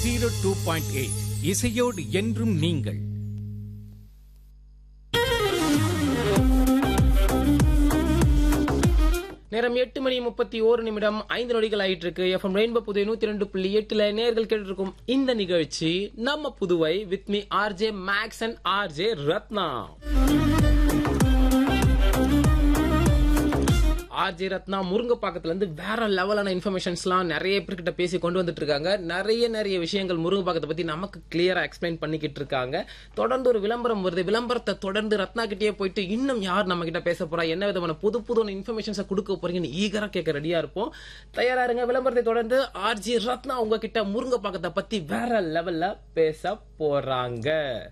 zero two point eight இசையோடு என்றும் நீங்கள் நேரம் எட்டு மணி முப்பத்தி ஓரு நிமிடம் ஐந்து நொடிகள் ஆயிட்டு இருக்கு எஃப்எம் ரெயின்போ புதுவை நூத்தி ரெண்டு புள்ளி எட்டுல நேர்கள் கேட்டிருக்கும் இந்த நிகழ்ச்சி நம்ம Puduvai with me RJ Max and RJ Ratna RJ Ratna முருங்கப்பாக்கத்துல இருந்து வேற லெவலான இன்ஃபர்மேஷன்ஸ்லாம் நிறைய பேர்கிட்ட பேசி கொண்டு வந்துட்டு இருக்காங்க நிறைய நிறைய விஷயங்கள் முருங்கப்பாக்கத்தை பத்தி நமக்கு கிளியரா எக்ஸ்பிளைன் பண்ணிக்கிட்டு இருக்காங்க தொடர்ந்து ஒரு விளம்பரம் வருது விளம்பரத்தை தொடர்ந்து ரத்னா கிட்டே போயிட்டு இன்னும் யார் நம்ம கிட்ட பேச போறா என்ன விதமான புது புது இன்ஃபர்மேஷன்ஸை கொடுக்க போறீங்கன்னு ஈகரா கேட்க ரெடியா இருப்போம் தயாரா இருங்க விளம்பரத்தை தொடர்ந்து ஆர்ஜி ரத்னா உங்ககிட்ட முருங்கப்பாக்கத்தை பத்தி வேற லெவல்ல பேச போறாங்க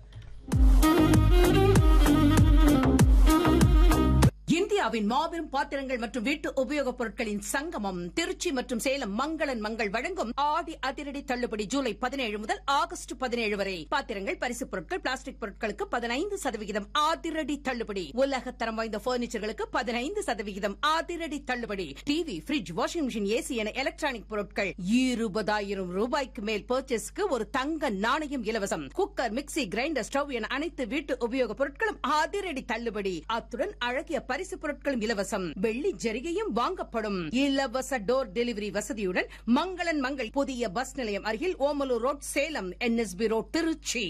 இந்தியாவின் மாபெரும் பாத்திரங்கள் மற்றும் வீட்டு உபயோகப் பொருட்களின் சங்கமம் திருச்சி மற்றும் சேலம் மங்களன் மங்கள் வழங்கும் ஆடி அதிரடி தள்ளுபடி ஜூலை பதினேழு முதல் ஆகஸ்ட் பதினேழு வரை பாத்திரங்கள் பரிசுப் பொருட்கள் பிளாஸ்டிக் பொருட்களுக்கு பதினைந்து சதவிகிதம் அதிரடி தள்ளுபடி உலக தரம் வாய்ந்த பர்னிச்சர்களுக்கு பதினைந்து சதவிகிதம் அதிரடி தள்ளுபடி TV fridge washing machine AC என எலக்ட்ரானிக் பொருட்கள் இருபதாயிரம் ரூபாய்க்கு மேல் பர்ச்சேஸ்க்கு ஒரு தங்க நாணயம் இலவசம் குக்கர் மிக்ஸி கிரைண்டர் ஸ்டவ் என அனைத்து வீட்டு உபயோகப் பொருட்களும் அதிரடி தள்ளுபடி அத்துடன் அழகிய பரிசு பொருட்களும் இலவசம் வெள்ளி ஜரிகையும் வாங்கப்படும் இலவச டோர் டெலிவரி வசதியுடன் மங்களன் மங்கள் புதிய பஸ் நிலையம் அருகில் Omalur road Salem NSB road Trichy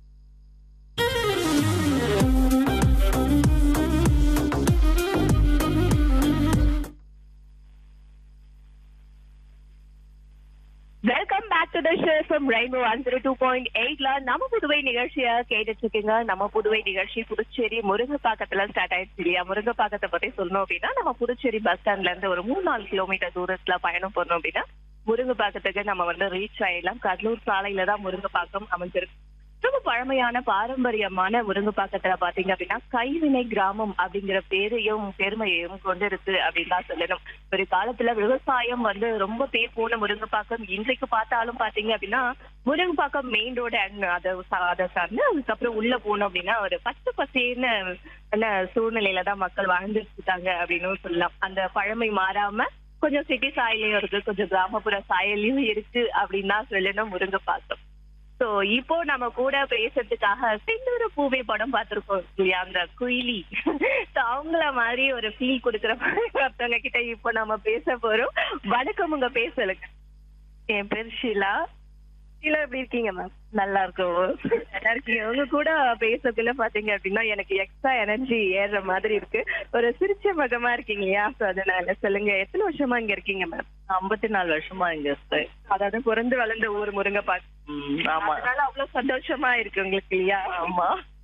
welcome back to the show from Rainbow one zero two point எயிட்ல நம்ம புதுவை நிகழ்ச்சியை கேட்டுட்டு இருக்கீங்க நம்ம புதுவை நிகழ்ச்சி புதுச்சேரி முருங்கப்பாக்கத்துல ஸ்டார்ட் ஆயிடுச்சு இல்லையா முருங்கப்பாக்கத்தை பத்தி சொல்லணும் அப்படின்னா நம்ம புதுச்சேரி பஸ் ஸ்டாண்ட்ல இருந்து ஒரு மூணு நாலு கிலோமீட்டர் தூரத்துல பயணம் பண்ணோம் அப்படின்னா முருங்கப்பாக்கத்துக்கு நம்ம வந்து ரீச் ஆயிடலாம் கடலூர் சாலையில தான் முருங்கப்பாக்கம் அமைஞ்சிருக்கு ரொம்ப பழமையான பாரம்பரியமான முருங்கப்பாக்கத்துல பாத்தீங்க அப்படின்னா கைவினை கிராமம் அப்படிங்கிற பேரையும் பெருமையையும் கொண்டிருக்கு அப்படின்னு தான் சொல்லணும் ஒரு காலத்துல விவசாயம் வந்து ரொம்ப பேர் போன முருங்கப்பாக்கம் இன்றைக்கு பார்த்தாலும் பாத்தீங்க அப்படின்னா முருங்கப்பாக்கம் மெயின் ரோடு அதை சா- அதை சார்ந்து அதுக்கப்புறம் உள்ள போனோம் அப்படின்னா ஒரு பச்சை பசேன்னு என்ன சூழ்நிலையில தான் மக்கள் வாழ்ந்துட்டு இருக்காங்க அப்படின்னு சொல்லலாம் அந்த பழமை மாறாம கொஞ்சம் சிட்டி சாயலையும் இருக்கு கொஞ்சம் கிராமப்புற சாயலையும் இருக்கு அப்படின்னு தான் சொல்லணும் முருங்கப்பாக்கம் சோ இப்போ நம்ம கூட பேசுறதுக்காக செந்தூர பூவே படம் பார்த்திருக்கோம் இல்லையா அந்த குயிலி So, அவங்கள மாதிரி ஒரு ஃபீல் கொடுக்குற மாதிரி ஒருத்தவங்க கிட்ட இப்போ நம்ம பேச போறோம் வணக்கம் உங்க பேசலுங்க என் பேர் ஷீலா ஷீலா எப்படி இருக்கீங்க மேம் நல்லா இருக்கோம் நல்லா இருக்கீங்க உங்க கூட பேசக்குள்ள பாத்தீங்க அப்படின்னா எனக்கு எக்ஸ்ட்ரா எனர்ஜி ஏறுற மாதிரி இருக்கு ஒரு சிரிச்ச மகமா இருக்கீங்க இல்லையா So, அதனால சொல்லுங்க எத்தனை வருஷமா இங்க இருக்கீங்க மேம் ஐம்பத்தி நாலு வருஷமா இங்க இருக்கேன் அதாவது பிறந்து வளர்ந்த ஊர் முருங்கப்பாக்கு ம், ஆமா அதனால அவ்வளவு சந்தோஷமா இருக்கு உங்களுக்கு இல்லையா ஆமா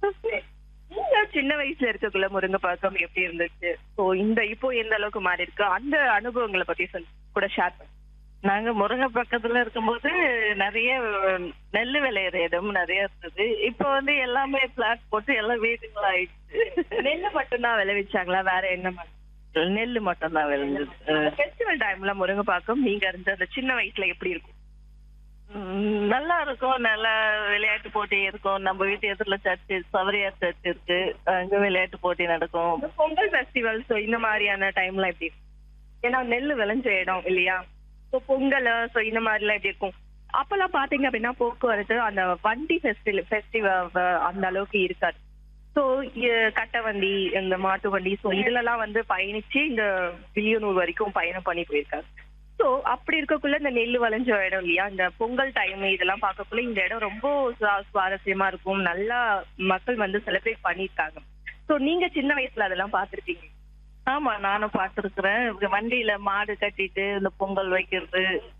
நீங்க சின்ன வயசுல இருக்கக்குள்ள முருங்கைப்பாக்கம் எப்படி இருந்துச்சு சோ இந்த இப்போ எந்த அளவுக்கு மாறி இருக்கு அந்த அனுபவங்களை பத்தி சொல்லி கூட ஷேர் பண்ணுங்க நாங்க முருங்கை பக்கத்துல இருக்கும்போது நிறைய நெல் விளையிற இடம் நிறைய இருந்தது இப்போ வந்து எல்லாமே பிளாட் போட்டு எல்லாம் வீடுகள் ஆயிடுச்சு நெல்லு மட்டும்தான் விளைவிச்சாங்களா வேற என்ன நெல் மட்டும் தான் விளைஞ்சது ஃபெஸ்டிவல் டைம்ல முருங்கைப்பாக்கம் நீங்க இருந்த அந்த சின்ன வயசுல எப்படி இருக்கும் ம், நல்லா இருக்கும் நல்லா விளையாட்டு போட்டி இருக்கும் நம்ம வீட்டு எதிரில் சர்ச்சு சவரியார் சர்ச் இருக்கு அங்க விளையாட்டு போட்டி நடக்கும் இந்த பொங்கல் ஃபெஸ்டிவல் சோ இந்த மாதிரியான டைம்ல எப்படி இருக்கும் ஏன்னா நெல் விளைஞ்ச இடம் இல்லையா சோ பொங்கல் சோ இந்த மாதிரி எல்லாம் எப்படி இருக்கும் அப்பெல்லாம் பாத்தீங்க அப்படின்னா போக்குவரத்து அந்த வண்டி ஃபெஸ்டிவல் ஃபெஸ்டிவல் அந்த அளவுக்கு இருக்காது சோ கட்டை வண்டி இந்த மாட்டு வண்டி சோ இதுலலாம் வந்து பயணிச்சு இந்த வில்லியனூர் வரைக்கும் பயணம் பண்ணி போயிருக்காங்க சோ அப்படி இருக்கக்குள்ள இந்த நெல் விளைஞ்ச இடம் இல்லையா இந்த பொங்கல் டைம் இதெல்லாம் பார்க்கக்குள்ள இந்த இடம் ரொம்ப சுவா- சுவாரஸ்யமா இருக்கும் நல்லா மக்கள் வந்து செலிப்ரேட் பண்ணியிருக்காங்க சோ நீங்க சின்ன வயசுல அதெல்லாம் பார்த்திருக்கீங்க ஆமா நானும் பார்த்திருக்கிறேன் வண்டியில மாடு கட்டிட்டு இந்த பொங்கல் வைக்கிறது